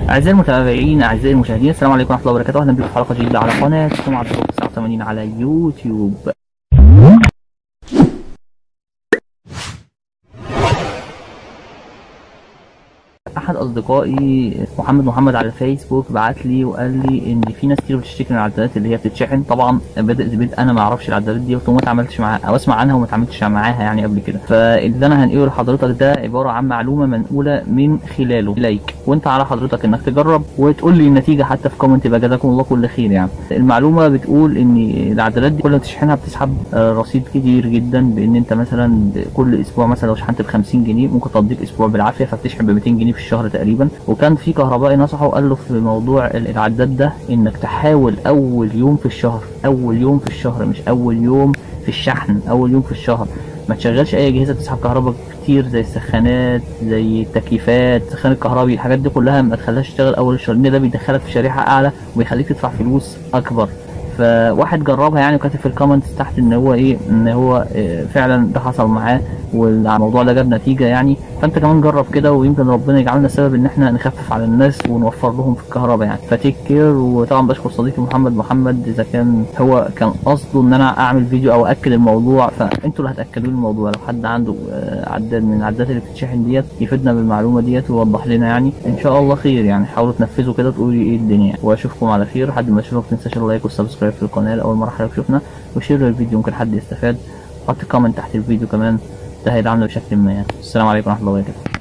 أعزائي المتابعين أعزائي المشاهدين السلام عليكم ورحمة الله وبركاته أهلا بكم في حلقة جديدة على قناتكم عبد الرب 89 على يوتيوب احد اصدقائي محمد محمد على الفيسبوك بعت لي وقال لي ان في ناس كتير بتشتكي من العدادات اللي هي بتتشحن طبعا بدات زبيد انا ما اعرفش العدادات دي وما اتعاملتش معاها او اسمع عنها وما اتعاملتش معاها يعني قبل كده فاللي انا هنقله لحضرتك ده عباره عن معلومه منقوله من خلاله اليك وانت على حضرتك انك تجرب وتقول لي النتيجه حتى في كومنت يبقى جزاكم الله كل خير يعني المعلومه بتقول ان العدادات دي كل ما تشحنها بتسحب آه، رصيد كتير جدا بان انت مثلا كل اسبوع مثلا لو شحنت ب 50 جنيه ممكن تقضيك اسبوع بالعافيه فبتشحن ب 200 جنيه في الشهر تقريبا وكان في كهربائي نصحه وقال له في موضوع ال- العداد ده انك تحاول اول يوم في الشهر اول يوم في الشهر مش اول يوم في الشحن اول يوم في الشهر ما تشغلش اي اجهزه بتسحب كهرباء كتير زي السخانات زي التكييفات سخان الكهربي الحاجات دي كلها ما تخليهاش تشتغل اول الشهر لان ده بيدخلك في شريحه اعلى وبيخليك تدفع فلوس اكبر فواحد جربها يعني وكاتب في الكومنتس تحت ان هو ايه ان هو آه، فعلا ده حصل معاه والموضوع ده جاب نتيجه يعني فانت كمان جرب كده ويمكن ربنا يجعلنا سبب ان احنا نخفف على الناس ونوفر لهم في الكهرباء يعني فتيك كير وطبعا بشكر صديقي محمد محمد اذا كان هو كان قصده ان انا اعمل فيديو او اكد الموضوع فانتوا اللي هتاكدوا لي الموضوع لو حد عنده آه، عداد من العدادات اللي بتتشحن ديت يفيدنا بالمعلومه ديت ويوضح لنا يعني ان شاء الله خير يعني حاولوا تنفذوا كده تقولوا لي ايه الدنيا واشوفكم على خير لحد ما اشوفك تنساش اللايك والسبسكرايب في القناه اول مره حضرتك شفنا وشير الفيديو ممكن حد يستفاد حط كومنت تحت الفيديو كمان ده هيدعمنا بشكل ما يعني السلام عليكم ورحمه الله وبركاته